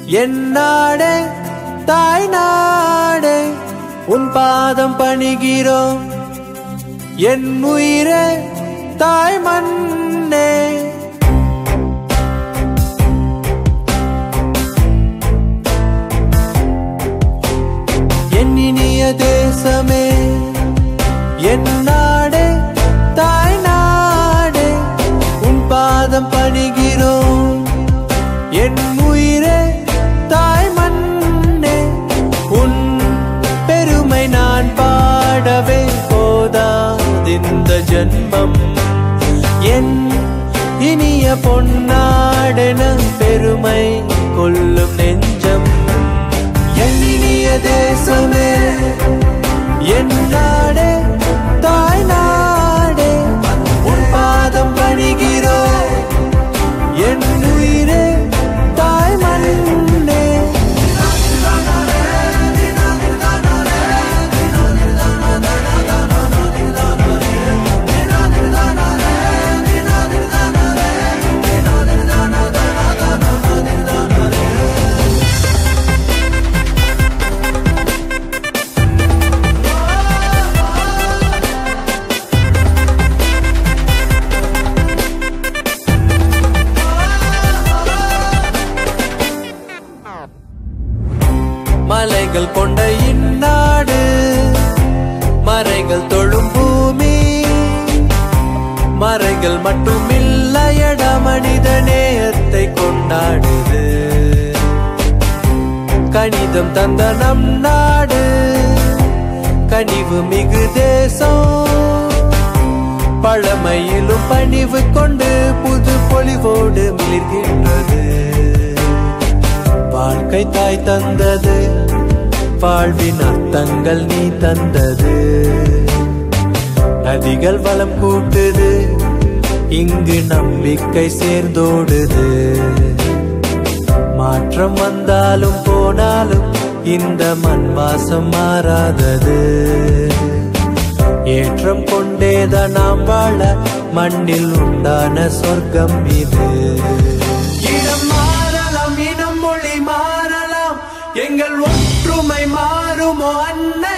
என் நாடே தாய் நாடே உன் பாதம் பணிகிறோம் என் உயிரே தாய் மண்ணே என் இனிய தேசமே என் நாடே தாய் நாடே உன் பாதம் பணிகிறோம் என் உயிரே தாய் மண்ணே உன் பெருமை நான் பாடவே போதாதிந்த ஜன்மம் என் இனிய பொன்னாடென பெருமை கொள்ளும் நெஞ்சம் என் இனிய தேசமே என் நாடே தாய் நாடே உன் பாதம் பணிகிறோ என் உயிரே தாய் மண்ணே மலைகள் கொண்ட இந்நாடு மறைகள் தொழும் பூமி மறைகள் மட்டும் இல்லையட மனித நேயத்தை கொண்டாடுது கணிதம் தந்த நம் நாடு கனிவு மிகு தேசம் பழமையிலும் பணிவு கொண்டு புது பொலிவோடு மிளிர்கின்றது வாழ்க்கை தாய் தந்தது வாழ்வின் அர்த்தங்கள் நீ தந்தது நதிகள் வளம் கூட்டுது இங்கு நம்பிக்கை சேர்ந்தோடுது மாற்றம் வந்தாலும் போனாலும் இந்த மண் வாசம் மாறாதது ஏற்றம் கொண்டேதான் நாம் வாழ மண்ணில் உண்டான சொர்க்கம் இது இடம் மாறலாம் இனம் மொழி மாறலாம் எங்கள் ஒற்றுமை மாறுமோ அன்னை